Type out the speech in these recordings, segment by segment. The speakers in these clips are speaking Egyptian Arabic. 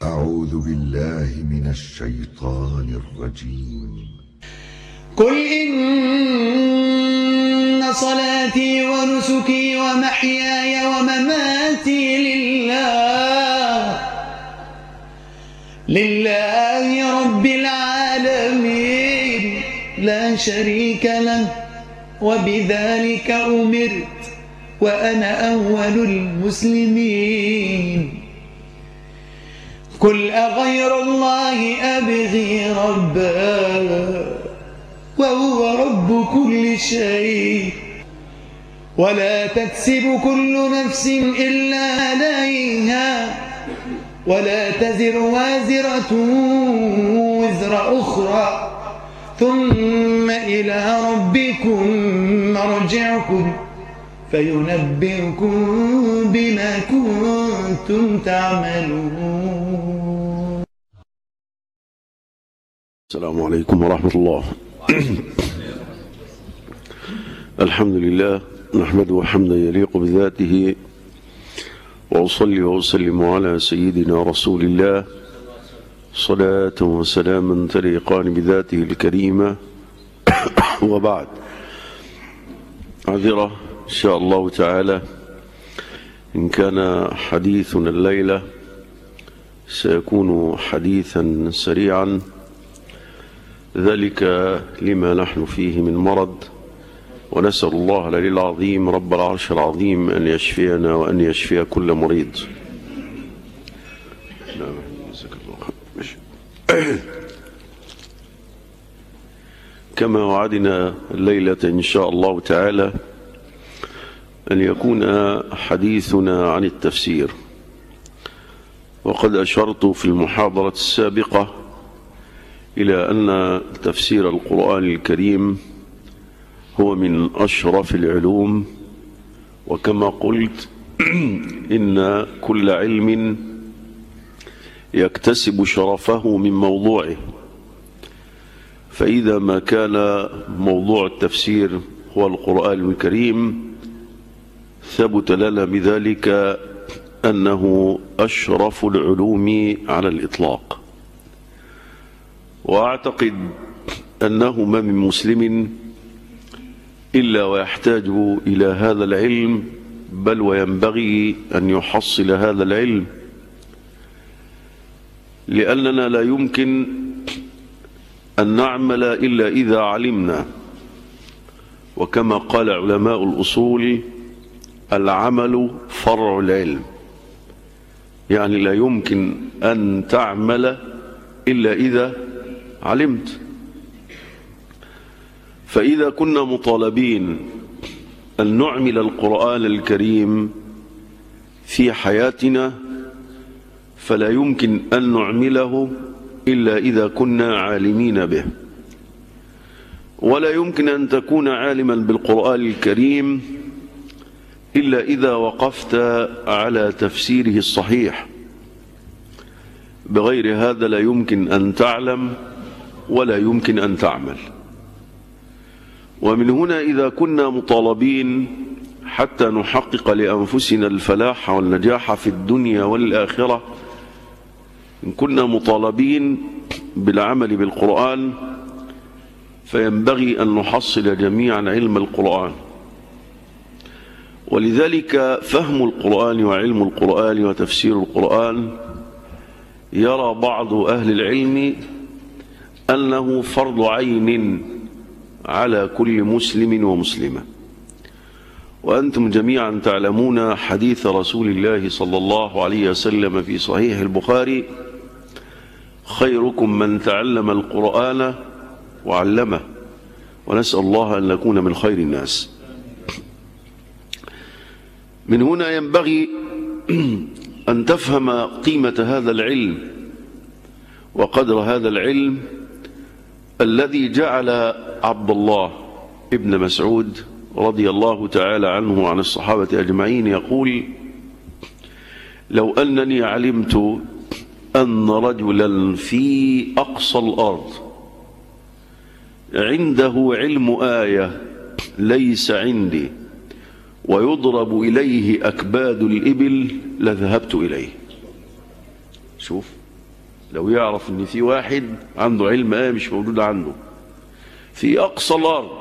أعوذ بالله من الشيطان الرجيم قل إن صلاتي ونسكي ومحياي ومماتي لله لله رب العالمين لا شريك له وبذلك أمرت وأنا أول المسلمين قل أغير الله أبغي ربا وهو رب كل شيء ولا تكسب كل نفس إلا عليها ولا تزر وازرة وزر أخرى ثم إلى ربكم مرجعكم فينبئكم بما كنتم تعملون السلام عليكم ورحمة الله الحمد لله نحمده حمدا يليق بذاته وأصلي وأسلم على سيدنا رسول الله صلاة وسلاما تليقان بذاته الكريمة وبعد عذرة إن شاء الله تعالى إن كان حديثنا الليلة سيكون حديثا سريعا ذلك لما نحن فيه من مرض ونسأل الله العلي العظيم رب العرش العظيم أن يشفينا وأن يشفي كل مريض نعم جزاك الله خير. ماشي. كما وعدنا الليلة إن شاء الله تعالى أن يكون حديثنا عن التفسير وقد أشرت في المحاضرة السابقة إلى أن تفسير القرآن الكريم هو من أشرف العلوم وكما قلت إن كل علم يكتسب شرفه من موضوعه فإذا ما كان موضوع التفسير هو القرآن الكريم ثبت لنا بذلك أنه أشرف العلوم على الإطلاق وأعتقد أنه ما من مسلم إلا ويحتاج إلى هذا العلم بل وينبغي أن يحصل هذا العلم لأننا لا يمكن أن نعمل إلا إذا علمنا وكما قال علماء الأصول العمل فرع العلم يعني لا يمكن أن تعمل إلا إذا علمت فإذا كنا مطالبين أن نعمل القرآن الكريم في حياتنا فلا يمكن أن نعمله إلا إذا كنا عالمين به ولا يمكن أن تكون عالما بالقرآن الكريم إلا إذا وقفت على تفسيره الصحيح بغير هذا لا يمكن أن تعلم ولا يمكن أن تعمل ومن هنا إذا كنا مطالبين حتى نحقق لأنفسنا الفلاح والنجاح في الدنيا والآخرة إن كنا مطالبين بالعمل بالقرآن فينبغي أن نحصل جميعا علم القرآن ولذلك فهم القرآن وعلم القرآن وتفسير القرآن يرى بعض أهل العلم أنه فرض عين على كل مسلم ومسلمة وأنتم جميعا تعلمون حديث رسول الله صلى الله عليه وسلم في صحيح البخاري خيركم من تعلم القرآن وعلمه ونسأل الله أن نكون من خير الناس من هنا ينبغي أن تفهم قيمة هذا العلم وقدر هذا العلم الذي جعل عبد الله ابن مسعود رضي الله تعالى عنه وعن الصحابة أجمعين يقول لو أنني علمت أن رجلا في أقصى الأرض عنده علم آية ليس عندي ويضرب إليه أكباد الإبل لذهبت إليه شوف لو يعرف ان في واحد عنده علم ايه مش موجود عنده في اقصى الارض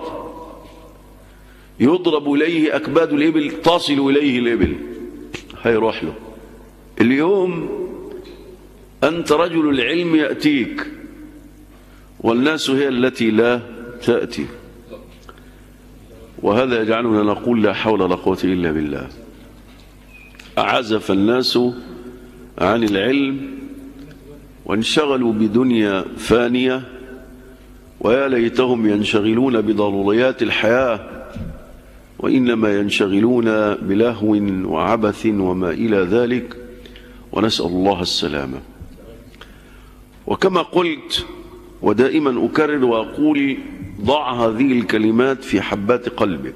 يضرب اليه اكباد الابل تصل اليه الابل هيروح له اليوم انت رجل العلم ياتيك والناس هي التي لا تاتي وهذا يجعلنا نقول لا حول ولا قوه الا بالله عزف الناس عن العلم وانشغلوا بدنيا فانية ويا ليتهم ينشغلون بضروريات الحياة وإنما ينشغلون بلهو وعبث وما إلى ذلك ونسأل الله السلامة وكما قلت ودائما أكرر وأقول ضع هذه الكلمات في حبات قلبك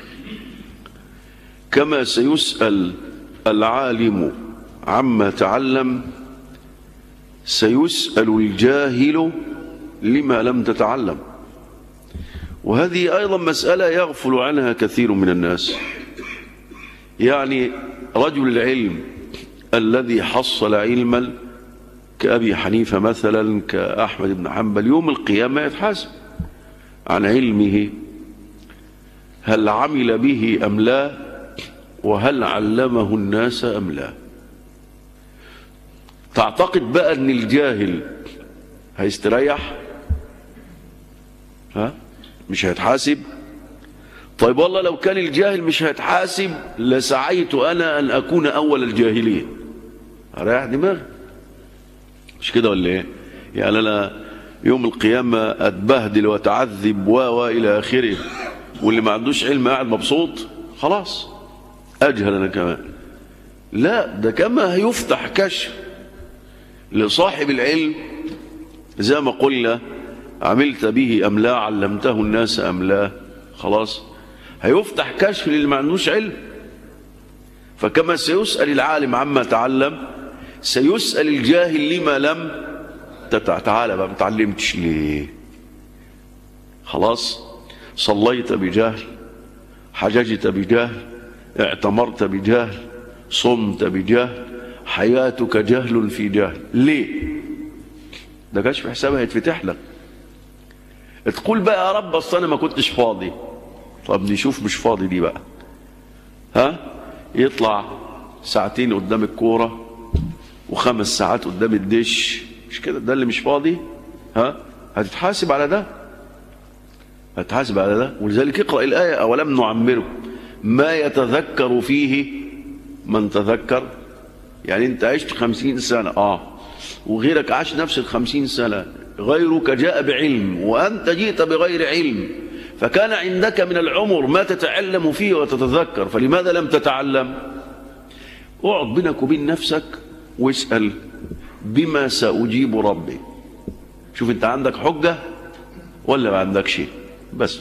كما سيسأل العالم عما تعلم سيسأل الجاهل لما لم تتعلم وهذه أيضا مسألة يغفل عنها كثير من الناس يعني رجل العلم الذي حصل علما كأبي حنيفة مثلا كأحمد بن حنبل يوم القيامة يتحاسب عن علمه هل عمل به أم لا وهل علمه الناس أم لا تعتقد بقى ان الجاهل هيستريح ها مش هيتحاسب طيب والله لو كان الجاهل مش هيتحاسب لسعيت انا ان اكون اول الجاهلين اريح دماغي مش كده ولا ايه يعني انا يوم القيامه اتبهدل واتعذب و و الى اخره واللي ما عندوش علم قاعد مبسوط خلاص اجهل انا كمان لا ده كما هيفتح كشف لصاحب العلم زي ما قلنا عملت به أم لا علمته الناس أم لا خلاص هيفتح كشف للي ما عندوش علم فكما سيسأل العالم عما تعلم سيسأل الجاهل لما لم تتع... تعالى بقى ما تعلمتش ليه خلاص صليت بجهل حججت بجهل اعتمرت بجهل صمت بجهل حياتك جهل في جهل ليه ده كشف حسابها هيتفتح لك تقول بقى يا رب اصل انا ما كنتش فاضي طب نشوف مش فاضي دي بقى ها يطلع ساعتين قدام الكوره وخمس ساعات قدام الدش مش كده ده اللي مش فاضي ها هتتحاسب على ده هتتحاسب على ده ولذلك اقرا الايه اولم نعمره ما يتذكر فيه من تذكر يعني انت عشت خمسين سنة اه وغيرك عاش نفس الخمسين سنة غيرك جاء بعلم وأنت جئت بغير علم فكان عندك من العمر ما تتعلم فيه وتتذكر فلماذا لم تتعلم اقعد بينك وبين نفسك واسأل بما سأجيب ربي شوف انت عندك حجة ولا ما عندك شيء بس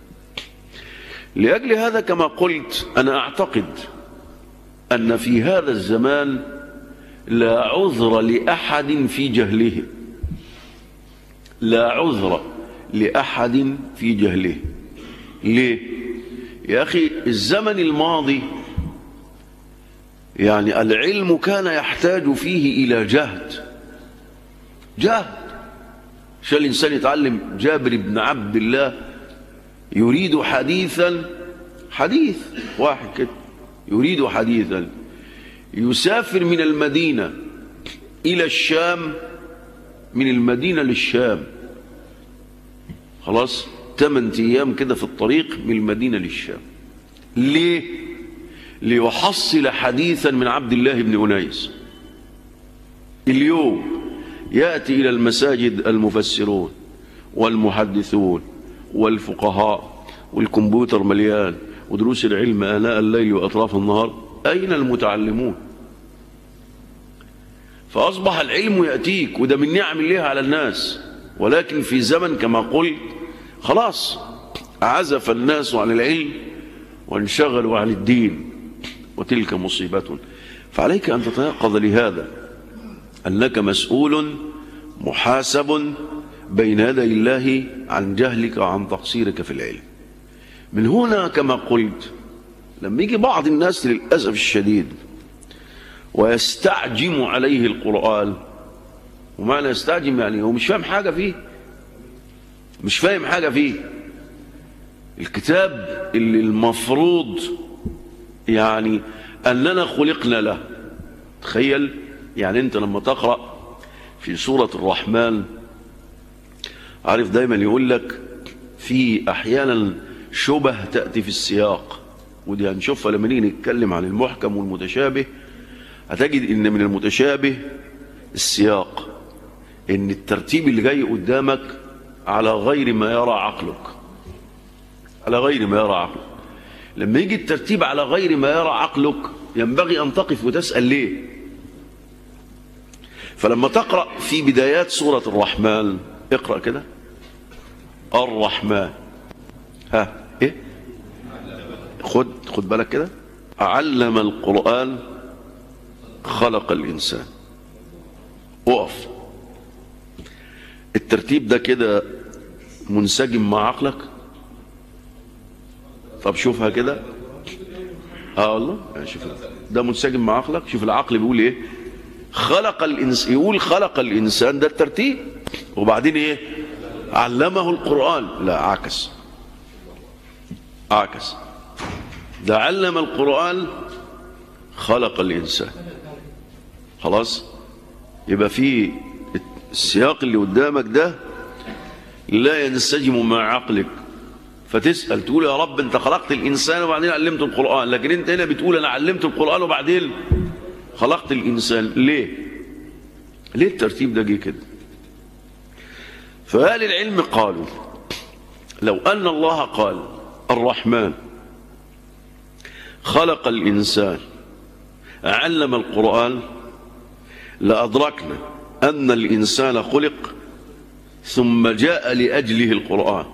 لأجل هذا كما قلت أنا أعتقد أن في هذا الزمان لا عذر لأحد في جهله لا عذر لأحد في جهله ليه يا أخي الزمن الماضي يعني العلم كان يحتاج فيه إلى جهد جهد عشان الإنسان يتعلم جابر بن عبد الله يريد حديثا حديث واحد كده يريد حديثا يسافر من المدينة إلى الشام من المدينة للشام خلاص ثمان أيام كده في الطريق من المدينة للشام ليه؟ ليحصل حديثا من عبد الله بن أنيس اليوم يأتي إلى المساجد المفسرون والمحدثون والفقهاء والكمبيوتر مليان ودروس العلم آناء الليل وأطراف النهار أين المتعلمون فأصبح العلم يأتيك وده من نعم الله على الناس ولكن في زمن كما قلت خلاص عزف الناس عن العلم وانشغلوا عن الدين وتلك مصيبة فعليك أن تتيقظ لهذا أنك مسؤول محاسب بين يدي الله عن جهلك وعن تقصيرك في العلم من هنا كما قلت لما يجي بعض الناس للأسف الشديد ويستعجم عليه القرآن ومعنى يستعجم يعني هو مش فاهم حاجة فيه مش فاهم حاجة فيه الكتاب اللي المفروض يعني أننا خلقنا له تخيل يعني أنت لما تقرأ في سورة الرحمن عارف دايما يقول لك في أحيانا شبه تأتي في السياق ودي هنشوفها لما نيجي نتكلم عن المحكم والمتشابه هتجد ان من المتشابه السياق ان الترتيب اللي جاي قدامك على غير ما يرى عقلك على غير ما يرى عقلك لما يجي الترتيب على غير ما يرى عقلك ينبغي ان تقف وتسال ليه فلما تقرا في بدايات سوره الرحمن اقرا كده الرحمن ها ايه خد خد بالك كده علم القرآن خلق الإنسان اقف الترتيب ده كده منسجم مع عقلك طب شوفها كده اه والله يعني شوف ده منسجم مع عقلك شوف العقل بيقول ايه خلق الانسان يقول خلق الانسان ده الترتيب وبعدين ايه علمه القرآن لا عكس عكس ده علم القرآن خلق الإنسان خلاص يبقى في السياق اللي قدامك ده لا ينسجم مع عقلك فتسأل تقول يا رب انت خلقت الإنسان وبعدين علمت القرآن لكن انت هنا بتقول انا علمت القرآن وبعدين خلقت الإنسان ليه ليه الترتيب ده جه كده فأهل العلم قالوا لو أن الله قال الرحمن خلق الإنسان علم القرآن لأدركنا أن الإنسان خلق ثم جاء لأجله القرآن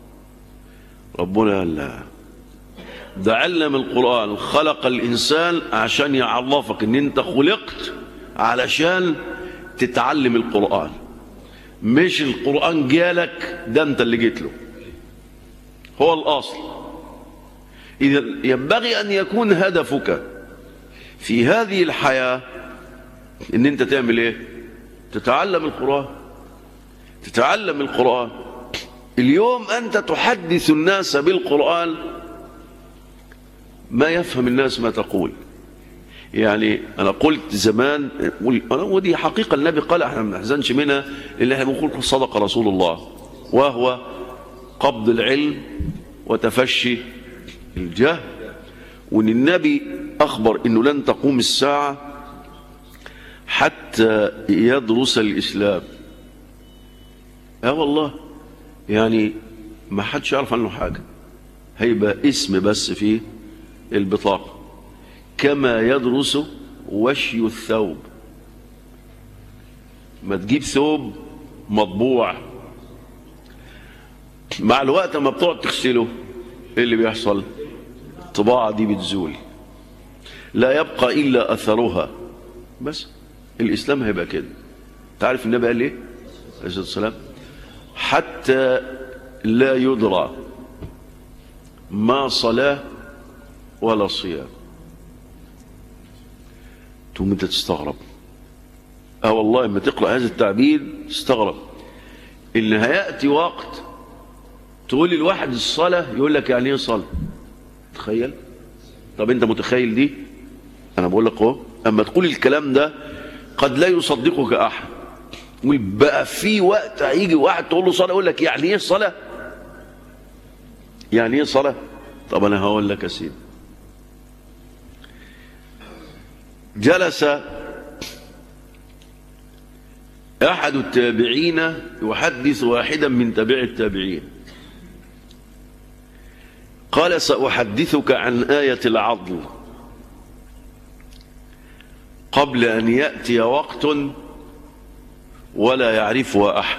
ربنا لا ده علم القرآن خلق الإنسان عشان يعرفك أن أنت خلقت علشان تتعلم القرآن مش القرآن جالك ده أنت اللي جيت له هو الأصل إذا ينبغي أن يكون هدفك في هذه الحياة أن أنت تعمل إيه تتعلم القرآن تتعلم القرآن اليوم أنت تحدث الناس بالقرآن ما يفهم الناس ما تقول يعني أنا قلت زمان ودي حقيقة النبي قال احنا ما نحزنش منها اللي احنا بنقول صدق رسول الله وهو قبض العلم وتفشي الجهل وان النبي اخبر انه لن تقوم الساعه حتى يدرس الاسلام اه والله يعني ما حدش يعرف عنه حاجه هيبقى اسم بس في البطاقه كما يدرس وشي الثوب ما تجيب ثوب مطبوع مع الوقت ما بتقعد تغسله ايه اللي بيحصل الطباعة دي بتزول لا يبقى إلا أثرها بس الإسلام هيبقى كده تعرف النبي قال ايه عليه الصلاة والسلام حتى لا يدرى ما صلاة ولا صيام تقوم انت تستغرب اه والله لما تقرأ هذا التعبير تستغرب ان هيأتي وقت تقول للواحد الصلاة يقول لك يعني ايه صلاة تخيل طب انت متخيل دي انا بقول لك اهو اما تقول الكلام ده قد لا يصدقك احد يقول بقى في وقت هيجي واحد تقول له صلاة يقول لك يعني ايه صلاة يعني ايه صلاة طب انا هقول لك يا سيدي جلس احد التابعين يحدث واحدا من تابع التابعين قال سأحدثك عن آية العضل قبل أن يأتي وقت ولا يعرفها أحد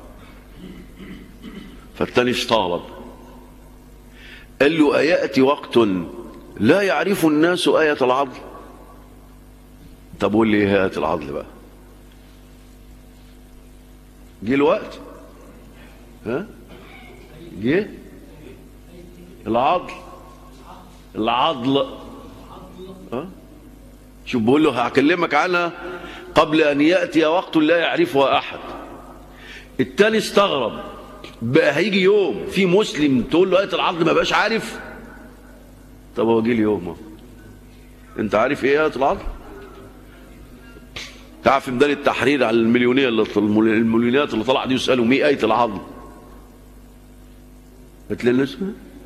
فالتاني استغرب قال له أيأتي وقت لا يعرف الناس آية العضل طب قول لي ايه آية العضل بقى جه الوقت ها جه العضل العضل ها شوف بقول له هكلمك عنها قبل أن يأتي وقت لا يعرفها أحد التاني استغرب بقى هيجي يوم في مسلم تقول له آية العض ما بقاش عارف طب هو جه اليوم اهو انت عارف ايه آية العض تعرف في ميدان التحرير على المليونية اللي المليونيات اللي طلع دي يسألوا مين آية العض بتلاقي الناس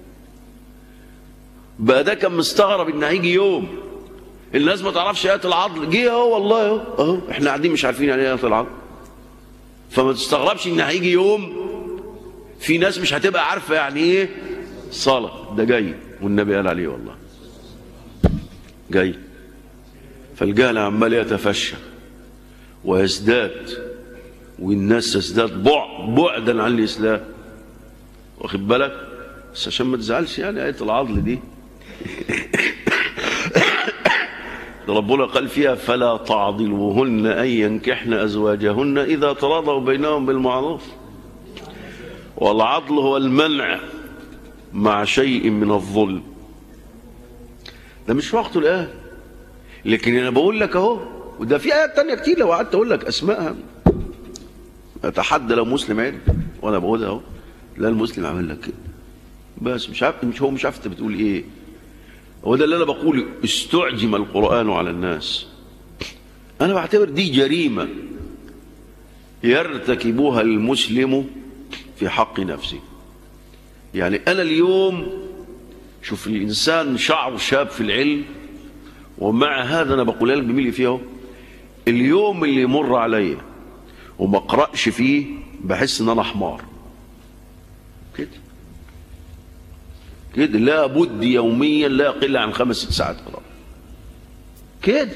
بقى ده كان مستغرب ان هيجي يوم الناس ما تعرفش ايه العضل جه اهو والله اهو اهو احنا قاعدين مش عارفين يعني ايه العضل فما تستغربش ان هيجي يوم في ناس مش هتبقى عارفه يعني ايه صلاه ده جاي والنبي قال عليه والله جاي فالجهل عمال يتفشى ويزداد والناس تزداد بعد بعدا عن الاسلام واخد بالك بس عشان ما تزعلش يعني آية العضل دي ده ربنا قال فيها فلا تعضلوهن أن ينكحن أزواجهن إذا تراضوا بينهم بالمعروف والعضل هو المنع مع شيء من الظلم ده مش وقته الآن لكن أنا بقول لك أهو وده في آيات تانية كتير لو قعدت أقول لك أسمائها أتحدى لو مسلم عرف وأنا بقولها أهو لا المسلم عمل لك كده بس مش عارف مش هو مش عارف انت بتقول ايه هو ده اللي انا بقوله استعجم القران على الناس انا بعتبر دي جريمه يرتكبها المسلم في حق نفسه يعني انا اليوم شوف الانسان شعره شاب في العلم ومع هذا انا بقول لك بملي فيه اليوم اللي يمر عليا وما اقراش فيه بحس ان انا حمار كده كده لا بد يوميا لا يقل عن خمس ست ساعات قراءة كده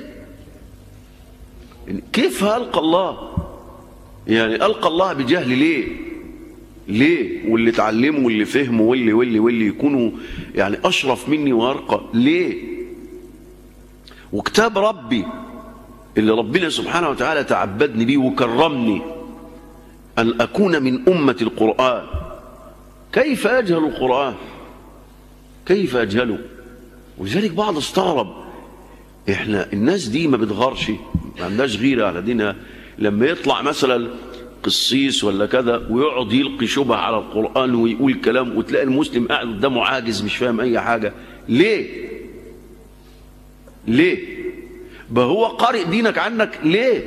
كيف ألقى الله يعني ألقى الله بجهل ليه ليه واللي اتعلموا واللي فهموا واللي واللي واللي يكونوا يعني أشرف مني وأرقى ليه وكتاب ربي اللي ربنا سبحانه وتعالى تعبدني بيه وكرمني أن أكون من أمة القرآن كيف أجهل القرآن كيف أجهله ولذلك بعض استغرب احنا الناس دي ما بتغارش ما عندهاش غيرة على دينها لما يطلع مثلا قسيس ولا كذا ويقعد يلقي شبه على القرآن ويقول كلام وتلاقي المسلم قاعد قدامه عاجز مش فاهم أي حاجة ليه؟ ليه؟ بقى هو قارئ دينك عنك ليه؟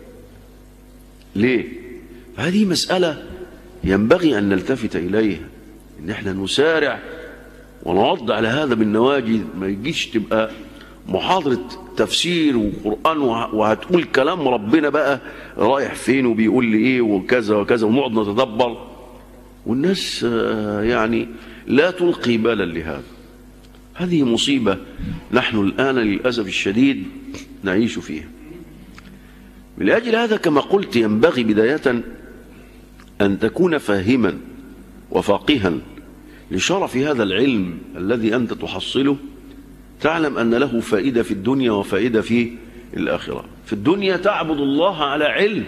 ليه؟ هذه مسألة ينبغي أن نلتفت إليها إن احنا نسارع ونعض على هذا بالنواجذ ما يجيش تبقى محاضرة تفسير وقرآن وهتقول كلام ربنا بقى رايح فين وبيقول لي ايه وكذا وكذا ونقعد نتدبر والناس يعني لا تلقي بالا لهذا هذه مصيبة نحن الآن للأسف الشديد نعيش فيها من أجل هذا كما قلت ينبغي بداية أن تكون فاهما وفاقها لشرف هذا العلم الذي أنت تحصله تعلم أن له فائدة في الدنيا وفائدة في الآخرة في الدنيا تعبد الله على علم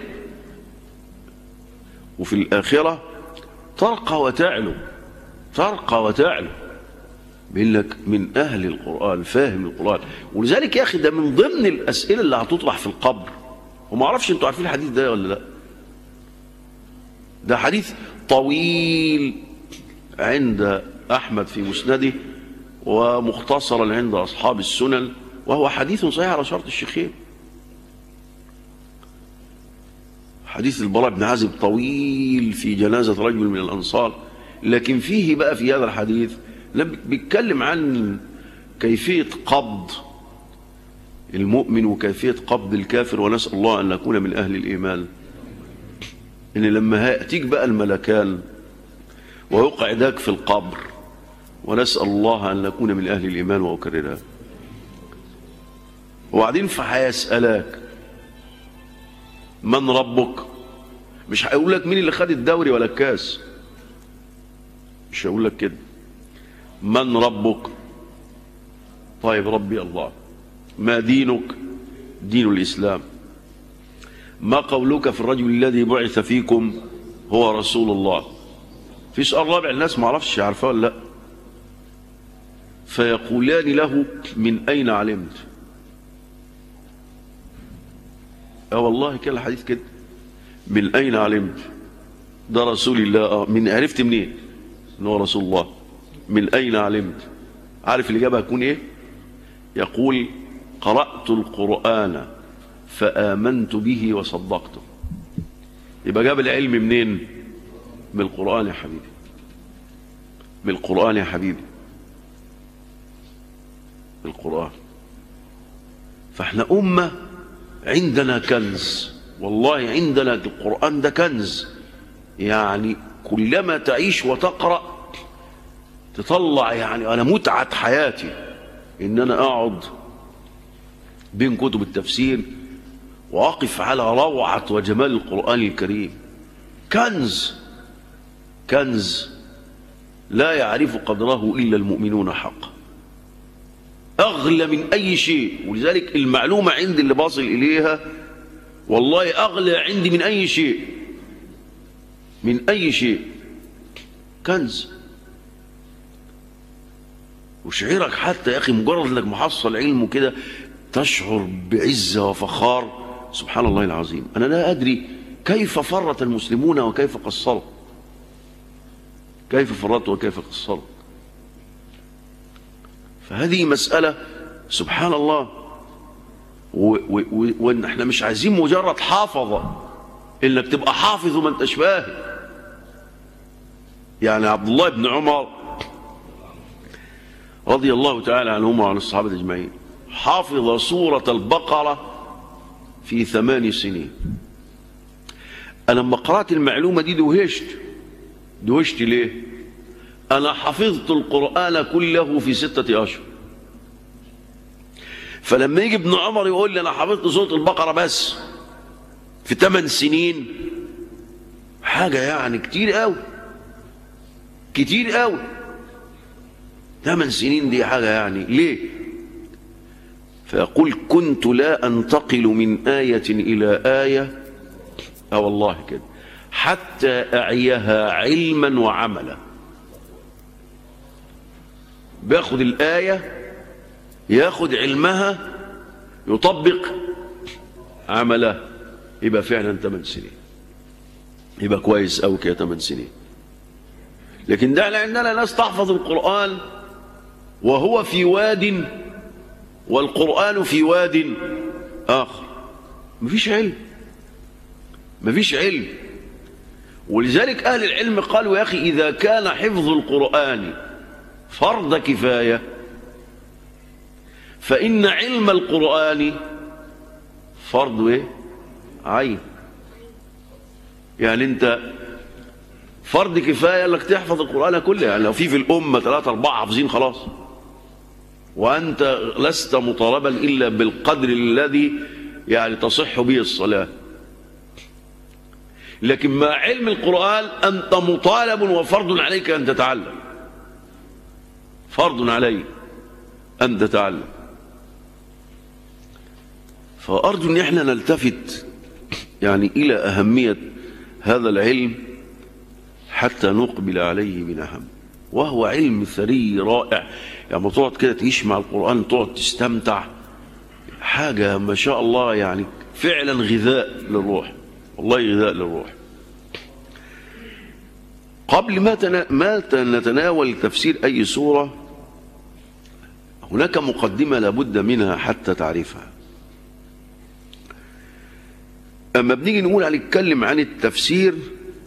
وفي الآخرة ترقى وتعلو ترقى وتعلو بيقول لك من أهل القرآن فاهم القرآن ولذلك يا أخي ده من ضمن الأسئلة اللي هتطرح في القبر وما أعرفش أنتوا عارفين الحديث ده ولا لا ده حديث طويل عند أحمد في مسنده ومختصرا عند أصحاب السنن وهو حديث صحيح على شرط الشيخين حديث البراء بن عازب طويل في جنازة رجل من الأنصار لكن فيه بقى في هذا الحديث بيتكلم عن كيفية قبض المؤمن وكيفية قبض الكافر ونسأل الله أن نكون من أهل الإيمان إن لما يأتيك بقى الملكان ويقعدك في القبر ونسأل الله أن نكون من أهل الإيمان وأكررها وبعدين فهيسألك من ربك مش هيقول لك مين اللي خد الدوري ولا الكاس مش هيقول لك كده من ربك طيب ربي الله ما دينك دين الإسلام ما قولك في الرجل الذي بعث فيكم هو رسول الله في سؤال رابع الناس ما عرفش عارفاه ولا لا فيقولان له من أين علمت اه والله كان الحديث كده من اين علمت ده رسول الله اه من عرفت منين ان هو رسول الله من اين علمت عارف الاجابه هتكون ايه يقول قرات القران فامنت به وصدقته يبقى جاب العلم منين من القران يا حبيبي من القران يا حبيبي من القران فاحنا امه عندنا كنز والله عندنا القرآن ده كنز يعني كلما تعيش وتقرأ تطلع يعني أنا متعة حياتي إن أنا أقعد بين كتب التفسير وأقف على روعة وجمال القرآن الكريم كنز كنز لا يعرف قدره إلا المؤمنون حقا أغلى من أي شيء ولذلك المعلومة عندي اللي باصل إليها والله أغلى عندي من أي شيء من أي شيء كنز وشعيرك حتى يا أخي مجرد أنك محصل علم كده تشعر بعزة وفخار سبحان الله العظيم أنا لا أدري كيف فرط المسلمون وكيف قصروا كيف فرطوا وكيف قصروا فهذه مسألة سبحان الله وان احنا مش عايزين مجرد حافظة انك تبقى حافظ وما انتش فاهم يعني عبد الله بن عمر رضي الله تعالى عنهما وعن الصحابة اجمعين حافظ سورة البقرة في ثمان سنين انا لما قرأت المعلومة دي دوهشت دوهشت ليه أنا حفظت القرآن كله في ستة أشهر فلما يجي ابن عمر يقول لي أنا حفظت سورة البقرة بس في ثمان سنين حاجة يعني كتير قوي كتير قوي ثمان سنين دي حاجة يعني ليه فيقول كنت لا أنتقل من آية إلى آية أه والله كده حتى أعيها علما وعملا بياخد الآية ياخد علمها يطبق عملها يبقى فعلا 8 سنين يبقى كويس أوي كده 8 سنين لكن ده عندنا ناس تحفظ القرآن وهو في واد والقرآن في واد آخر مفيش علم مفيش علم ولذلك أهل العلم قالوا يا أخي إذا كان حفظ القرآن فرض كفاية فإن علم القرآن فرض ايه عين يعني انت فرض كفاية انك تحفظ القرآن كله يعني لو في في الأمة ثلاثة أربعة حافظين خلاص وأنت لست مطالبا إلا بالقدر الذي يعني تصح به الصلاة لكن مع علم القرآن أنت مطالب وفرض عليك أن تتعلم فرض عليك أن تتعلم فأرجو أن احنا نلتفت يعني إلى أهمية هذا العلم حتى نقبل عليه من أهم وهو علم ثري رائع يعني تقعد كده تعيش مع القرآن تقعد تستمتع حاجة ما شاء الله يعني فعلا غذاء للروح والله غذاء للروح قبل ما تنا... ما نتناول تفسير أي سورة هناك مقدمة لابد منها حتى تعرفها أما بنيجي نقول على نتكلم عن التفسير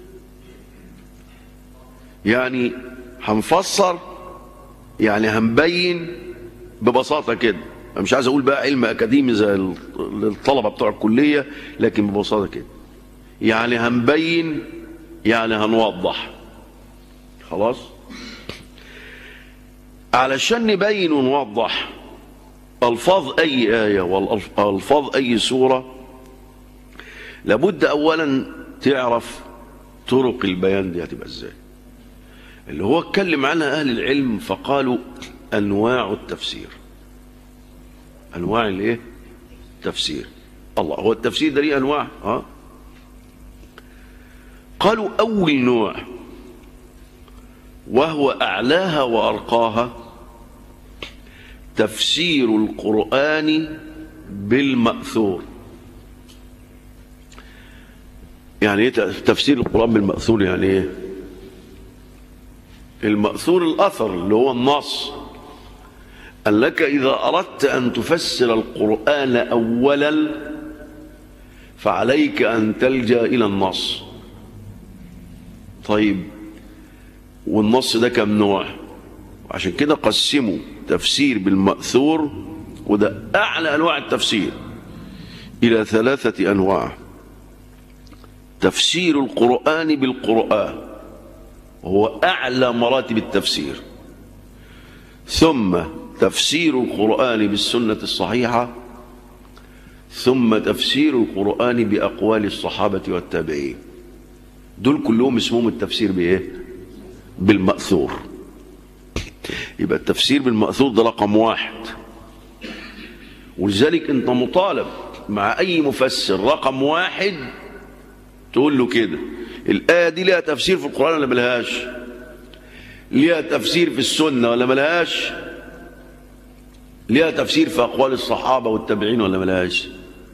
يعني هنفسر يعني هنبين ببساطة كده أنا مش عايز أقول بقى علم أكاديمي زي الطلبة بتوع الكلية لكن ببساطة كده يعني هنبين يعني هنوضح خلاص علشان نبين ونوضح ألفاظ أي آية والألفاظ أي سورة لابد أولا تعرف طرق البيان دي هتبقى ازاي اللي هو اتكلم عنها أهل العلم فقالوا أنواع التفسير أنواع الايه تفسير الله هو التفسير ده ليه أنواع ها قالوا أول نوع وهو أعلاها وأرقاها تفسير القرآن بالمأثور يعني ايه تفسير القرآن بالمأثور يعني ايه المأثور الأثر اللي هو النص أنك إذا أردت أن تفسر القرآن أولا فعليك أن تلجأ إلى النص طيب والنص ده كم نوع عشان كده قسموا تفسير بالمأثور وده أعلى أنواع التفسير إلى ثلاثة أنواع تفسير القرآن بالقرآن وهو أعلى مراتب التفسير ثم تفسير القرآن بالسنة الصحيحة ثم تفسير القرآن بأقوال الصحابة والتابعين دول كلهم اسمهم التفسير بإيه؟ بالمأثور يبقى التفسير بالمأثور ده رقم واحد ولذلك انت مطالب مع اي مفسر رقم واحد تقول له كده الآية دي ليها تفسير في القرآن ولا ملهاش ليها تفسير في السنة ولا ملهاش ليها تفسير في أقوال الصحابة والتابعين ولا ملهاش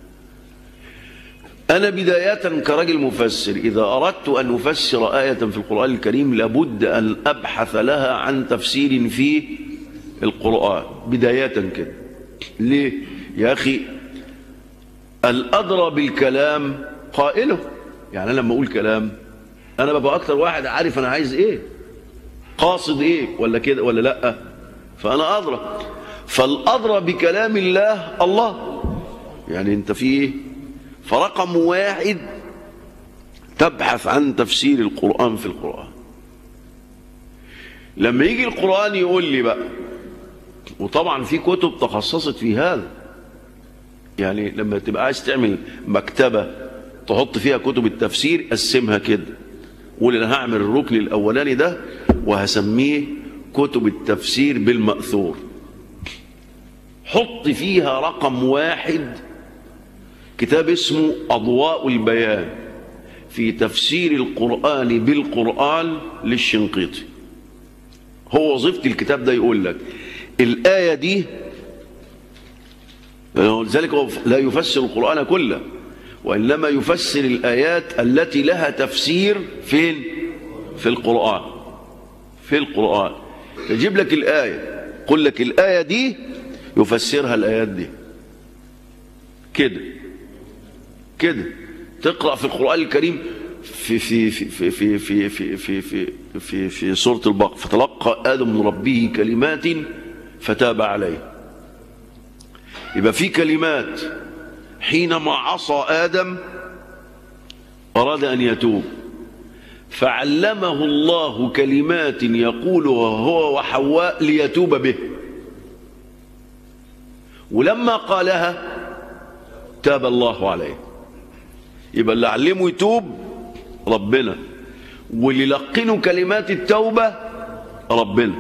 أنا بداية كرجل مفسر إذا أردت أن أفسر آية في القرآن الكريم لابد أن أبحث لها عن تفسير في القرآن بداية كده ليه يا أخي الأدرى بالكلام قائله يعني أنا لما أقول كلام أنا ببقى أكتر واحد عارف أنا عايز إيه قاصد إيه ولا كده ولا لأ فأنا أدرى فالأدرى بكلام الله الله يعني أنت في إيه فرقم واحد تبحث عن تفسير القرآن في القرآن لما يجي القرآن يقول لي بقى وطبعا في كتب تخصصت في هذا يعني لما تبقى عايز تعمل مكتبة تحط فيها كتب التفسير قسمها كده قول انا هعمل الركن الاولاني ده وهسميه كتب التفسير بالمأثور حط فيها رقم واحد كتاب اسمه أضواء البيان في تفسير القرآن بالقرآن للشنقيطي هو وظيفة الكتاب ده يقول لك الآية دي لذلك هو لا يفسر القرآن كله وإنما يفسر الآيات التي لها تفسير فين في القرآن في القرآن يجيب لك الآية يقول لك الآية دي يفسرها الآيات دي كده كده تقرأ في القرآن الكريم في في في في في في في في في في, في سورة البقرة فتلقى آدم من ربه كلمات فتاب عليه يبقى في كلمات حينما عصى آدم أراد أن يتوب فعلمه الله كلمات يقولها هو وحواء ليتوب به ولما قالها تاب الله عليه يبقى اللي علمه يتوب ربنا واللي لقنه كلمات التوبة ربنا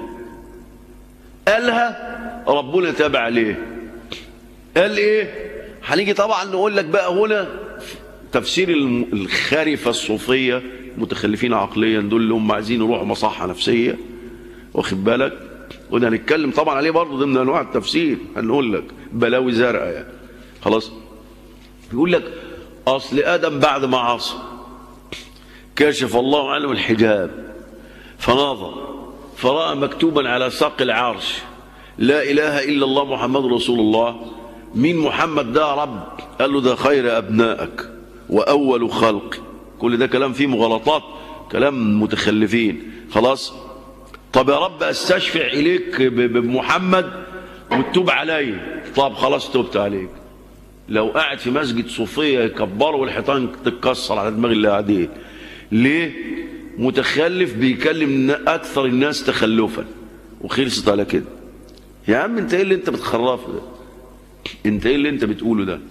قالها ربنا تاب عليه قال ايه هنيجي طبعا نقول لك بقى هنا تفسير الخارفة الصوفية متخلفين عقليا دول اللي هم عايزين يروحوا مصحة نفسية واخد بالك وده هنتكلم طبعا عليه برضه ضمن انواع التفسير هنقول لك بلاوي زرقاء يعني خلاص يقول لك اصل ادم بعد ما عصى كشف الله عنه الحجاب فنظر فراى مكتوبا على ساق العرش لا اله الا الله محمد رسول الله مين محمد ده يا رب قال له ده خير ابنائك واول خلق كل ده كلام فيه مغالطات كلام متخلفين خلاص طب يا رب استشفع اليك بمحمد وتوب علي طب خلاص توبت عليك لو قاعد في مسجد صوفيه يكبروا والحيطان تتكسر على دماغ اللي قاعدين ليه متخلف بيكلم اكثر الناس تخلفا وخلصت على كده يا عم انت ايه اللي انت بتخرفه ده انت ايه اللي انت بتقوله ده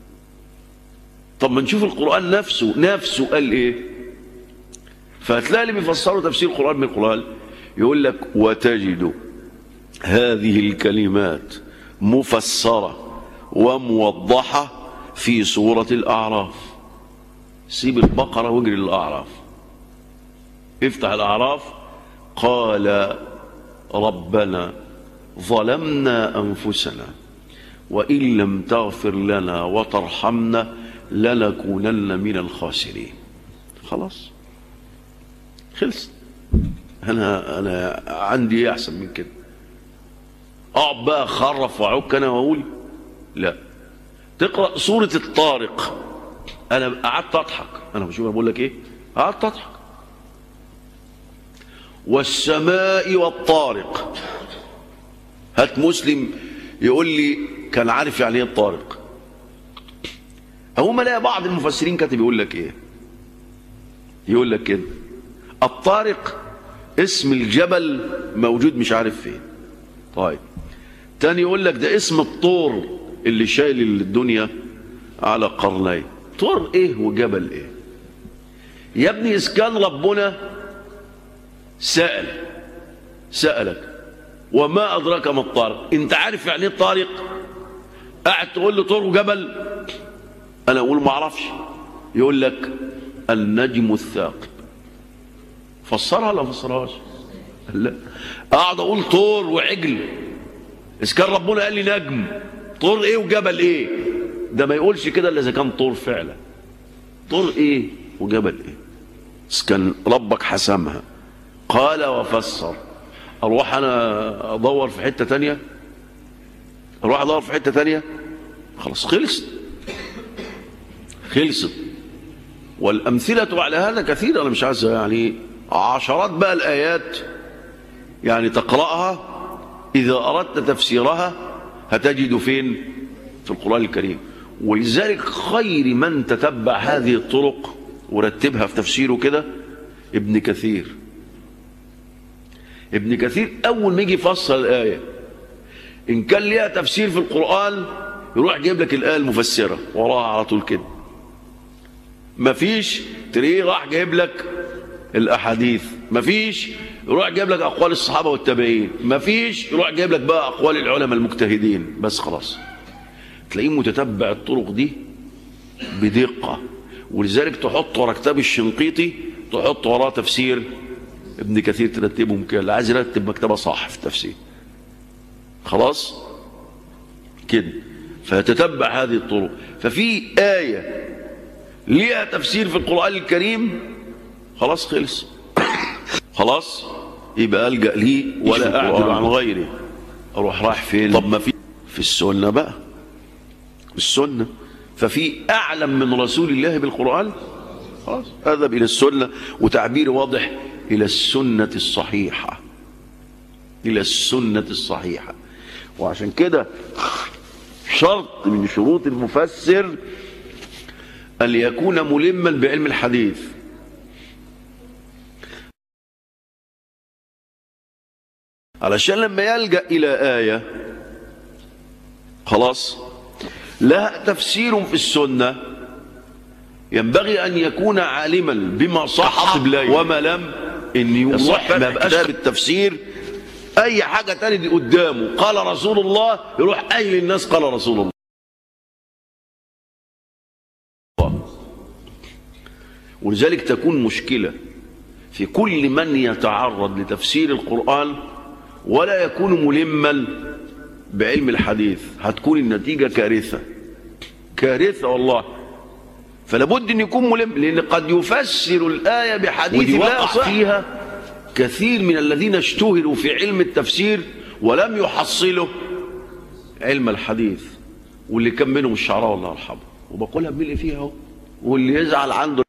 طب ما نشوف القرآن نفسه نفسه قال ايه فهتلاقي اللي بيفسروا تفسير القرآن من القرآن يقول لك وتجد هذه الكلمات مفسرة وموضحة في سورة الأعراف سيب البقرة واجري للأعراف افتح الأعراف قال ربنا ظلمنا أنفسنا وإن لم تغفر لنا وترحمنا لنكونن من الخاسرين خلاص خلص انا انا عندي ايه احسن من كده اقعد بقى اخرف واعك انا واقول لا تقرا سوره الطارق انا قعدت اضحك انا بشوف بقول لك ايه قعدت اضحك والسماء والطارق هات مسلم يقول لي كان عارف يعني ايه الطارق هم الاقي بعض المفسرين كاتب يقول لك ايه يقول لك كده الطارق اسم الجبل موجود مش عارف فين طيب تاني يقول لك ده اسم الطور اللي شايل الدنيا على قرنين طور ايه وجبل ايه يا ابني اذا كان ربنا سأل سألك وما أدراك ما الطارق انت عارف يعني ايه الطارق قاعد تقول لي طور وجبل انا اقول ما اعرفش يقول لك النجم الثاقب فسرها ولا فسرهاش لا اقعد اقول طور وعجل اذا كان ربنا قال لي نجم طور ايه وجبل ايه ده ما يقولش كده الا اذا كان طور فعلا طور ايه وجبل ايه اذا كان ربك حسمها قال وفسر اروح انا ادور في حته تانية اروح ادور في حته تانية خلاص خلصت خلصت والامثله على هذا كثيره انا مش عايز يعني عشرات بقى الايات يعني تقراها اذا اردت تفسيرها هتجد فين في القران الكريم ولذلك خير من تتبع هذه الطرق ورتبها في تفسيره كده ابن كثير ابن كثير اول ما يجي يفسر الايه ان كان ليها تفسير في القران يروح جايب لك الايه المفسره وراها على طول كده مفيش تلاقيه راح جايب لك الاحاديث مفيش يروح جايب لك اقوال الصحابه والتابعين مفيش يروح جايب لك بقى اقوال العلماء المجتهدين بس خلاص تلاقيه متتبع الطرق دي بدقه ولذلك تحط ورا كتاب الشنقيطي تحط وراه تفسير ابن كثير ترتبهم كده اللي عايز يرتب مكتبه صح في التفسير خلاص كده فتتبع هذه الطرق ففي آية ليها تفسير في القرآن الكريم خلاص خلص خلاص يبقى ألجأ ليه ولا أعدل عن غيره أروح رايح فين طب ما في في السنة بقى السنة ففي أعلم من رسول الله بالقرآن خلاص أذهب إلى السنة وتعبير واضح إلى السنة الصحيحة إلى السنة الصحيحة وعشان كده شرط من شروط المفسر أن يكون ملما بعلم الحديث علشان لما يلجأ إلى آية خلاص لها تفسير في السنة ينبغي أن يكون عالما بما صح وما لم إن يصح ما بقاش بالتفسير أي حاجة تاني دي قدامه قال رسول الله يروح قايل للناس قال رسول الله ولذلك تكون مشكلة في كل من يتعرض لتفسير القرآن ولا يكون ملما بعلم الحديث هتكون النتيجة كارثة كارثة والله فلابد ان يكون ملم لان قد يفسر الآية بحديث لا يصح فيها كثير من الذين اشتهروا في علم التفسير ولم يحصلوا علم الحديث واللي كان منهم الشعراء الله يرحمه وبقولها بملء فيها اهو واللي يزعل عنده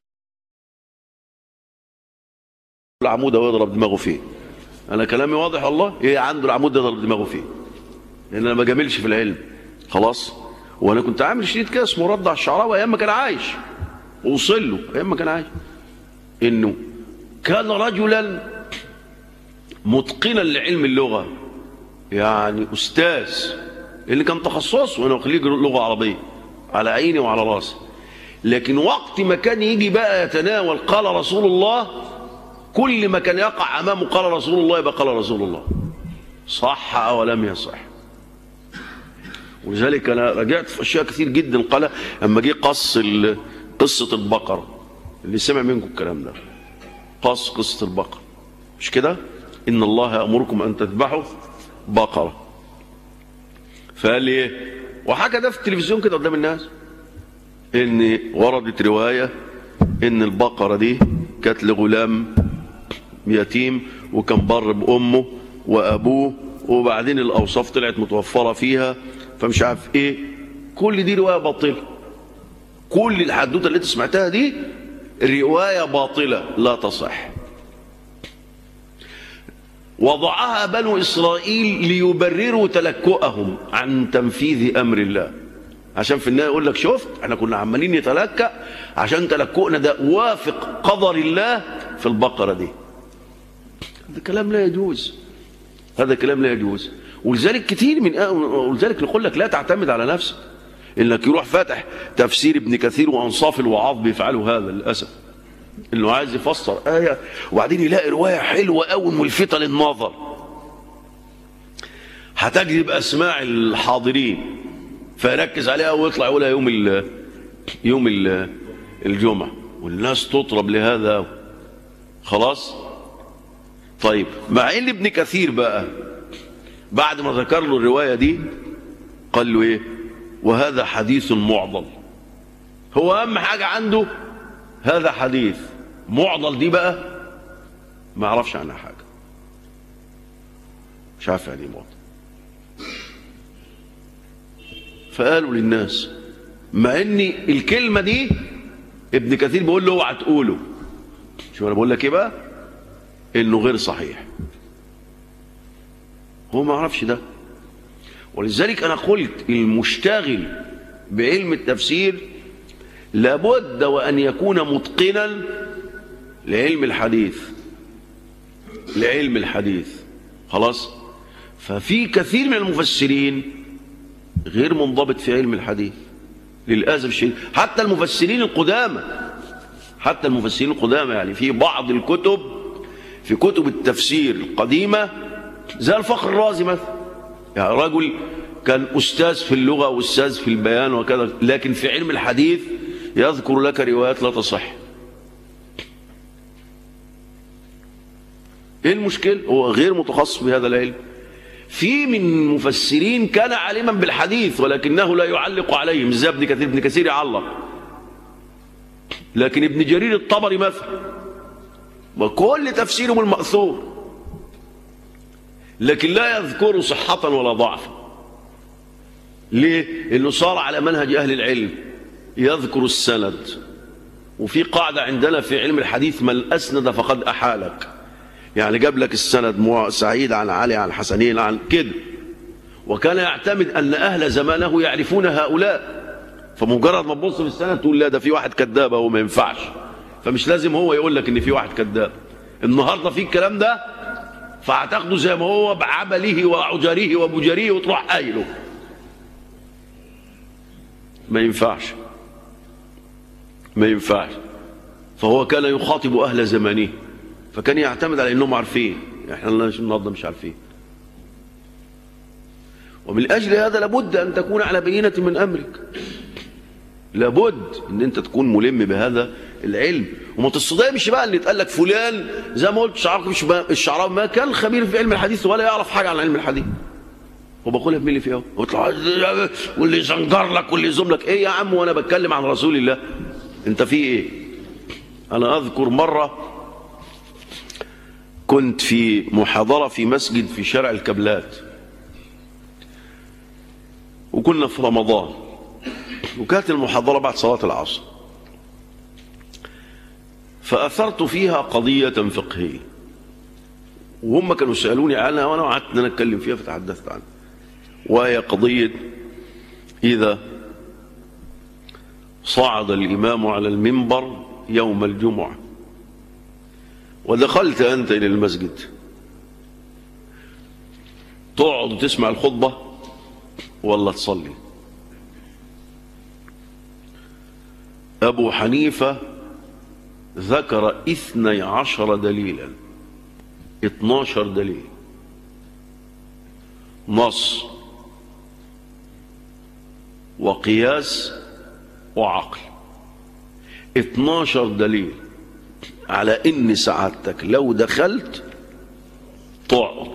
العمود ويضرب دماغه فيه انا كلامي واضح والله ايه عنده العمود يضرب دماغه فيه لان انا ما جاملش في العلم خلاص وانا كنت عامل شريط كده اسمه رد على الشعراوي ايام ما كان عايش وصل له ايام ما كان عايش انه كان رجلا متقنا لعلم اللغه يعني استاذ اللي كان تخصصه انا خريج لغه عربيه على عيني وعلى راسي لكن وقت ما كان يجي بقى يتناول قال رسول الله كل ما كان يقع امامه قال رسول الله يبقى قال رسول الله صح او لم يصح ولذلك انا رجعت في اشياء كثير جدا قال اما جه قص قصه البقره اللي سمع منكم الكلام ده قص قصه البقره مش كده ان الله يامركم ان تذبحوا بقره فقال لي ايه وحكى ده في التلفزيون كده قدام الناس ان وردت روايه ان البقرة دي كانت لغلام يتيم وكان بر بأمه وأبوه وبعدين الأوصاف طلعت متوفرة فيها فمش عارف ايه كل دي رواية باطلة كل الحدوته اللي انت سمعتها دي رواية باطلة لا تصح وضعها بنو إسرائيل ليبرروا تلكؤهم عن تنفيذ أمر الله عشان في النهاية يقول لك شفت احنا كنا عمالين نتلكأ عشان تلكؤنا ده وافق قدر الله في البقرة دي هذا كلام لا يجوز هذا كلام لا يجوز ولذلك كتير من ولذلك نقول لك لا تعتمد على نفسك انك يروح فاتح تفسير ابن كثير وانصاف الوعاظ بيفعلوا هذا للاسف انه عايز يفسر ايه وبعدين يلاقي روايه حلوه قوي ملفته للنظر هتجذب اسماع الحاضرين فيركز عليها ويطلع يقولها يوم ال يوم ال الجمعه والناس تطرب لهذا خلاص طيب مع ان ابن كثير بقى بعد ما ذكر له الروايه دي قال له ايه وهذا حديث معضل هو اهم حاجه عنده هذا حديث معضل دي بقى ما يعرفش عنها حاجه مش عارف يعني ايه معضل فقالوا للناس مع ان الكلمه دي ابن كثير بيقول له اوعى تقوله شو انا بقول لك ايه بقى انه غير صحيح هو ما يعرفش ده ولذلك انا قلت المشتغل بعلم التفسير لابد وان يكون متقنا لعلم الحديث لعلم الحديث خلاص ففي كثير من المفسرين غير منضبط في علم الحديث للاسف الشديد حتى المفسرين القدامى حتى المفسرين القدامى يعني في بعض الكتب في كتب التفسير القديمه زي الفخر الرازي مثلا يعني رجل كان أستاذ في اللغة وأستاذ في البيان وكذا لكن في علم الحديث يذكر لك روايات لا تصح ايه المشكلة هو غير متخصص بهذا العلم في من المفسرين كان عالما بالحديث ولكنه لا يعلق عليه مش زي ابن كثير ابن كثير يعلق لكن ابن جرير الطبري مثلا وكل تفسيره المأثور لكن لا يذكر صحة ولا ضعفا ليه؟ لأنه صار على منهج أهل العلم يذكر السند وفي قاعدة عندنا في علم الحديث من أسند فقد أحالك يعني جاب لك السند سعيد عن علي عن حسنين عن كده وكان يعتمد أن أهل زمانه يعرفون هؤلاء فمجرد ما تبص في السند تقول لا ده في واحد كذاب هو ما ينفعش فمش لازم هو يقول لك ان في واحد كذاب النهارده في الكلام ده فهتاخده زي ما هو بعبله وعجره وبجره وتروح قايله ما ينفعش ما ينفعش فهو كان يخاطب اهل زمانه فكان يعتمد على انهم عارفين احنا النهارده مش عارفين ومن اجل هذا لابد ان تكون على بينه من امرك لابد ان انت تكون ملم بهذا العلم وما تصدمش بقى اللي اتقال لك فلان زي ما قلت الشعراوي الشعراوي ما كان خبير في علم الحديث ولا يعرف حاجه عن علم الحديث وبقولها بمين اللي فيها ويطلع واللي يزنجر لك واللي يزوم لك ايه يا عم وانا بتكلم عن رسول الله انت في ايه انا اذكر مره كنت في محاضره في مسجد في شارع الكبلات وكنا في رمضان وكانت المحاضره بعد صلاه العصر فأثرت فيها قضية فقهية وهم كانوا سألوني عنها وأنا قعدت أن أنا أتكلم فيها فتحدثت عنها وهي قضية إذا صعد الإمام على المنبر يوم الجمعة ودخلت أنت إلى المسجد تقعد وتسمع الخطبة ولا تصلي أبو حنيفة ذكر اثني عشر دليلا اتناشر دليل نص وقياس وعقل اتناشر دليل على ان سعادتك لو دخلت تقعد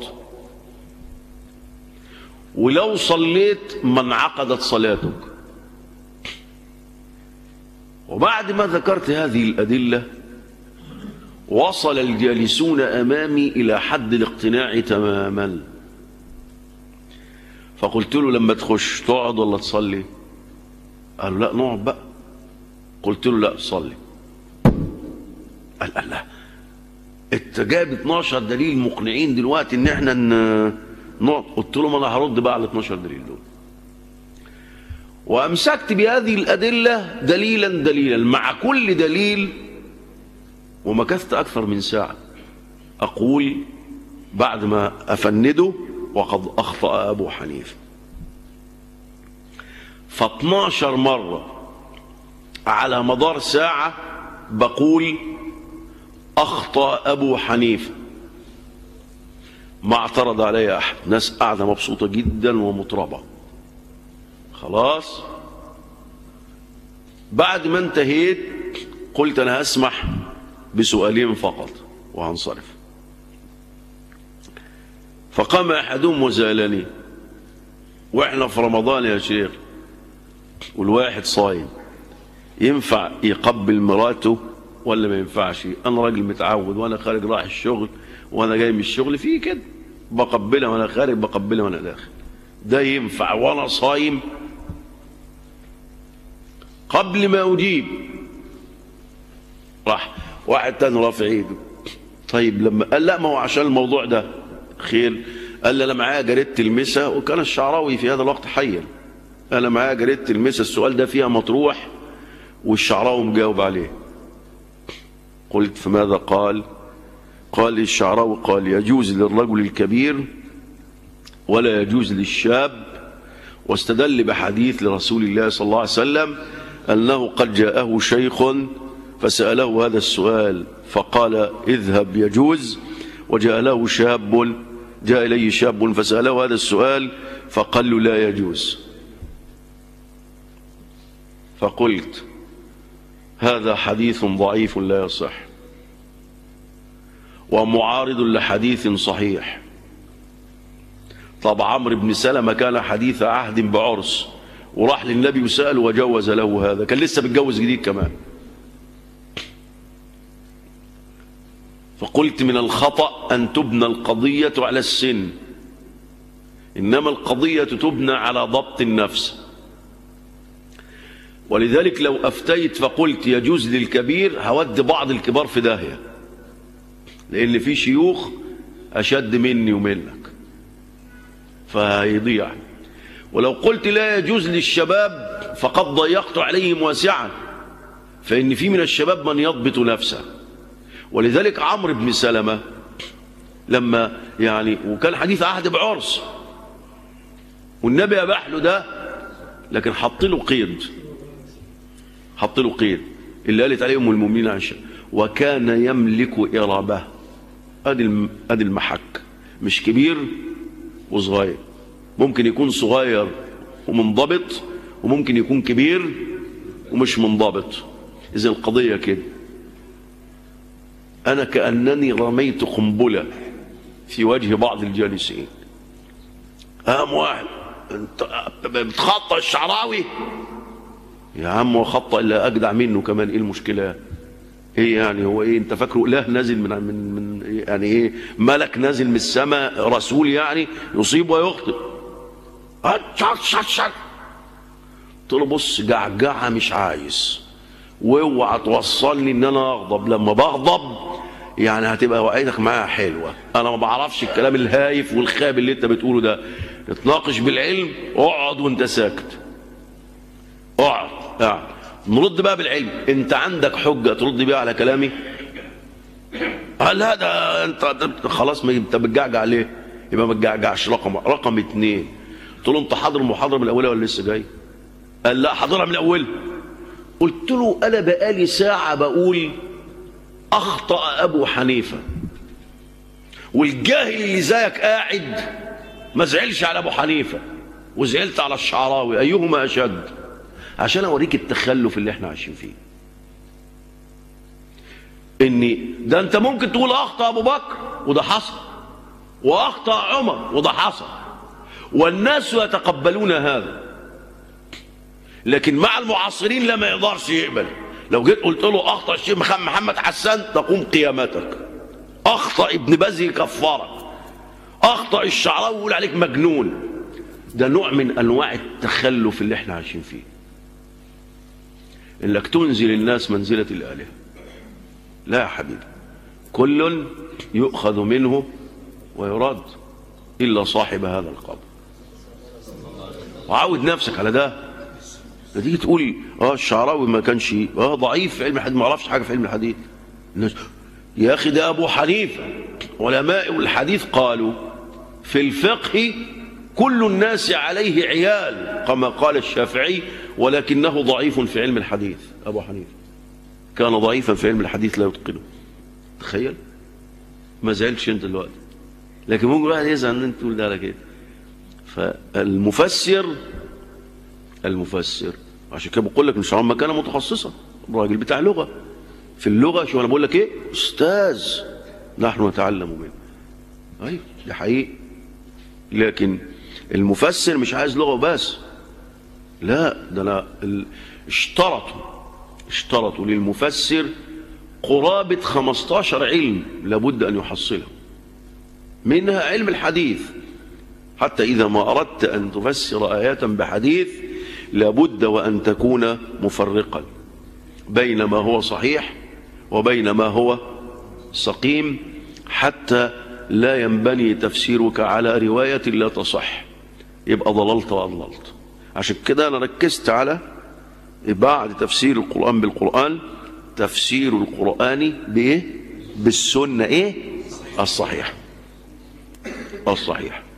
ولو صليت ما انعقدت صلاتك وبعد ما ذكرت هذه الأدلة وصل الجالسون أمامي إلى حد الاقتناع تماما فقلت له لما تخش تقعد ولا تصلي قالوا لا نقعد بقى قلت له لا صلي قال الله انت جايب 12 دليل مقنعين دلوقتي ان احنا ن- نقعد قلت له ما انا هرد بقى على 12 دليل دول وامسكت بهذه الادله دليلا دليلا مع كل دليل ومكثت اكثر من ساعه اقول بعد ما افنده وقد اخطا ابو حنيفه ف 12 مره على مدار ساعه بقول اخطا ابو حنيفه ما اعترض علي احد ناس قاعده مبسوطه جدا ومطربه خلاص بعد ما انتهيت قلت انا هسمح بسؤالين فقط وهنصرف فقام احدهم وسالني واحنا في رمضان يا شيخ والواحد صايم ينفع يقبل مراته ولا ما ينفعش انا راجل متعود وانا خارج رايح الشغل وانا جاي من الشغل في كده بقبلها وانا خارج بقبلها وانا داخل ده ينفع وانا صايم قبل ما اجيب راح واحد تاني رافع ايده طيب لما قال لا ما هو عشان الموضوع ده خير قال لي انا معايا جريده المسا وكان الشعراوي في هذا الوقت حيا انا معايا جريده المسا السؤال ده فيها مطروح والشعراوي مجاوب عليه قلت فماذا قال قال الشعراوي قال يجوز للرجل الكبير ولا يجوز للشاب واستدل بحديث لرسول الله صلى الله عليه وسلم أنه قد جاءه شيخ فسأله هذا السؤال فقال اذهب يجوز وجاء له شاب جاء إليه شاب فسأله هذا السؤال فقال له لا يجوز فقلت هذا حديث ضعيف لا يصح ومعارض لحديث صحيح طب عمرو بن سلمة كان حديث عهد بعرس وراح للنبي وسأل وجوز له هذا كان لسه بيتجوز جديد كمان فقلت من الخطأ أن تبنى القضية على السن إنما القضية تبنى على ضبط النفس ولذلك لو أفتيت فقلت يجوز للكبير هود بعض الكبار في داهية لأن في شيوخ أشد مني ومنك فهيضيع ولو قلت لا يجوز للشباب فقد ضيقت عليهم واسعا فإن في من الشباب من يضبط نفسه ولذلك عمرو بن سلمة لما يعني وكان حديث عهد بعرس والنبي أباح له ده لكن حط له قيد حط له قيد اللي قالت عليه ام المؤمنين عائشه وكان يملك إرابة ادي الم- ادي المحك مش كبير وصغير ممكن يكون صغير ومنضبط وممكن يكون كبير ومش منضبط اذا القضيه كده انا كانني رميت قنبله في وجه بعض الجالسين قام واحد انت بتخطى الشعراوي يا عم هو خطأ الا اجدع منه كمان ايه المشكله ايه يعني هو ايه انت فاكره اله نازل من من من يعني ايه ملك نازل من السماء رسول يعني يصيب ويخطئ شر شر شر قلت له بص جعجعه مش عايز واوعى توصلني ان انا اغضب لما بغضب يعني هتبقى وعيدك معايا حلوه انا ما بعرفش الكلام الهايف والخاب اللي انت بتقوله ده نتناقش بالعلم اقعد وانت ساكت اقعد اقعد نرد بقى بالعلم انت عندك حجه ترد بيها على كلامي قال لا ده انت ده خلاص ما انت بتجعجع ليه يبقى ما تجعجعش رقم رقم اتنين قلت له انت حاضر المحاضره من اولها ولا لسه جاي قال لا حاضرها من اولها قلت له انا بقالي ساعه بقول اخطا ابو حنيفه والجاهل اللي زيك قاعد ما زعلش على ابو حنيفه وزعلت على الشعراوي ايهما اشد عشان اوريك التخلف اللي احنا عايشين فيه ان ده انت ممكن تقول اخطا ابو بكر وده حصل واخطا عمر وده حصل والناس يتقبلون هذا لكن مع المعاصرين لا ما يقدرش يقبل لو جيت قلت له اخطا الشيخ محمد محمد حسان تقوم قيامتك اخطا ابن باز يكفرك اخطا الشعراوي يقول عليك مجنون ده نوع من انواع التخلف اللي احنا عايشين فيه انك تنزل الناس منزله الالهه لا يا حبيبي كل يؤخذ منه ويرد الا صاحب هذا القبر وعود نفسك على ده ده تيجي تقول اه الشعراوي ما كانش اه ضعيف في علم الحديث ما عرفش حاجه في علم الحديث الناس يا اخي ده ابو حنيفه علماء الحديث قالوا في الفقه كل الناس عليه عيال كما قال الشافعي ولكنه ضعيف في علم الحديث ابو حنيفه كان ضعيفا في علم الحديث لا يتقنه تخيل ما زعلتش انت دلوقتي لكن ممكن واحد يزعل ان انت تقول ده على كده فالمفسر المفسر عشان كده بقول لك مش عم مكانه متخصصه راجل بتاع لغه في اللغه شو انا بقول لك ايه استاذ نحن نتعلم منه ايوه ده حقيقي لكن المفسر مش عايز لغه بس لا ده انا ال- اشترطوا اشترطوا للمفسر قرابة 15 علم لابد أن يحصله منها علم الحديث حتى إذا ما أردت أن تفسر آيات بحديث لابد وأن تكون مفرقا بين ما هو صحيح وبين ما هو سقيم حتى لا ينبني تفسيرك على رواية لا تصح يبقى ضللت وأضللت عشان كده أنا ركزت على بعد تفسير القرآن بالقرآن تفسير القرآن بإيه؟ بالسنة إيه؟ الصحيح الصحيح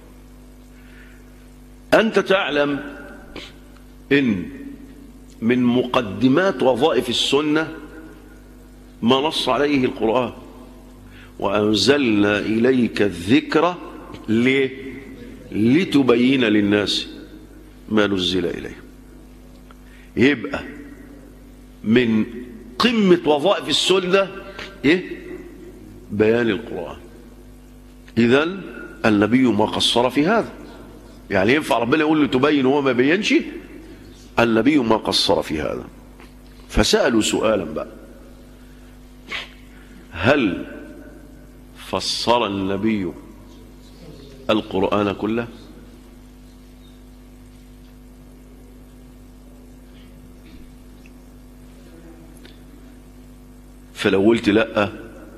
أنت تعلم إن من مقدمات وظائف السنة ما نص عليه القرآن وأنزلنا إليك الذكر ليه؟ لتبين للناس ما نزل إليه يبقى من قمة وظائف السنة إيه؟ بيان القرآن إذا النبي ما قصر في هذا يعني ينفع ربنا يقول له تبين وهو ما بينش النبي ما قصر في هذا فسألوا سؤالا بقى هل فسر النبي القرآن كله فلو قلت لا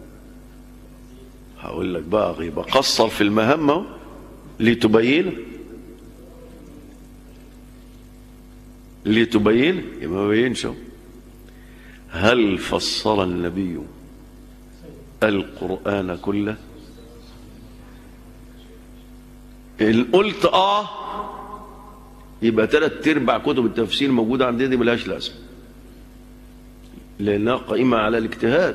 هقول لك بقى غيبة قصر في المهمة لتبين لتبين يبقى ما بينش أهو. هل فسر النبي القرآن كله إن قلت آه يبقى ثلاث ارباع كتب التفسير موجودة عندنا دي ملهاش لازمة لأنها قائمة على الاجتهاد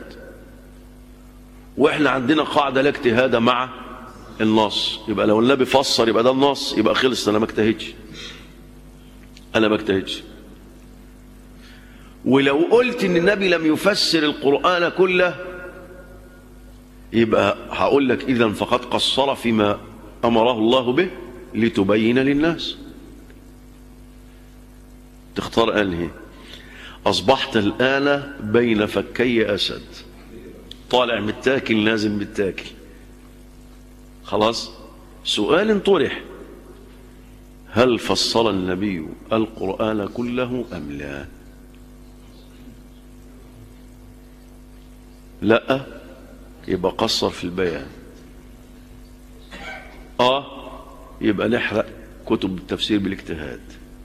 واحنا عندنا قاعدة لا اجتهاد مع النص يبقى لو النبي فسر يبقى ده النص يبقى خلص انا ما اجتهدش انا ما اجتهدش ولو قلت ان النبي لم يفسر القرآن كله يبقى هقول لك اذا فقد قصر فيما امره الله به لتبين للناس تختار انهي اصبحت الان بين فكي اسد طالع متاكل نازل متاكل خلاص سؤال طرح هل فصل النبي القرآن كله أم لا لا يبقى قصر في البيان اه يبقى نحرق كتب التفسير بالاجتهاد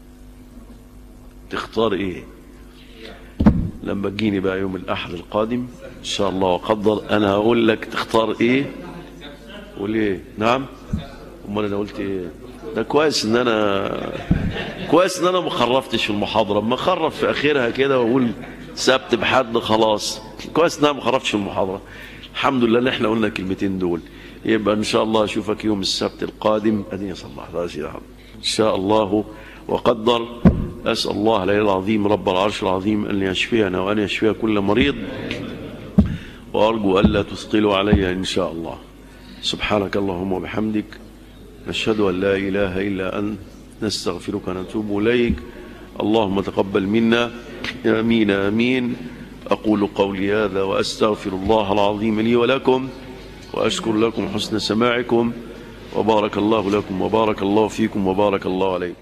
تختار ايه لما تجيني بقى يوم الاحد القادم ان شاء الله وقدر انا هقول لك تختار ايه وليه نعم امال انا قلت ايه ده كويس ان انا كويس ان انا ما خرفتش في المحاضره ما خرف في اخرها كده واقول سبت بحد خلاص كويس ان انا ما خرفتش في المحاضره الحمد لله ان احنا قلنا الكلمتين دول يبقى ان شاء الله اشوفك يوم السبت القادم اديني صلى الله عليه وسلم ان شاء الله وقدر اسال الله العلي العظيم رب العرش العظيم ان يشفينا وان يشفي كل مريض وارجو الا تثقلوا علي ان شاء الله سبحانك اللهم وبحمدك نشهد أن لا إله إلا أنت نستغفرك ونتوب إليك اللهم تقبل منا آمين آمين أقول قولي هذا وأستغفر الله العظيم لي ولكم وأشكر لكم حسن سماعكم وبارك الله لكم وبارك الله فيكم وبارك الله عليكم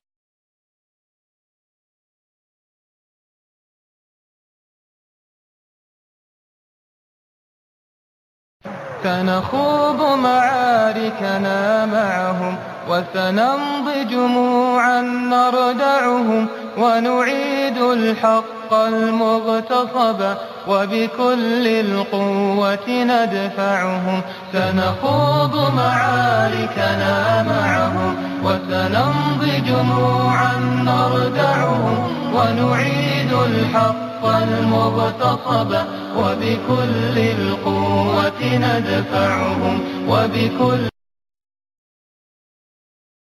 سنخوض معاركنا معهم وسنمضي جموعا نردعهم ونعيد الحق المغتصب وبكل القوة ندفعهم سنخوض معاركنا معهم وسنمضي جموعا نردعهم ونعيد الحق المغتصب وبكل القوة ندفعهم وبكل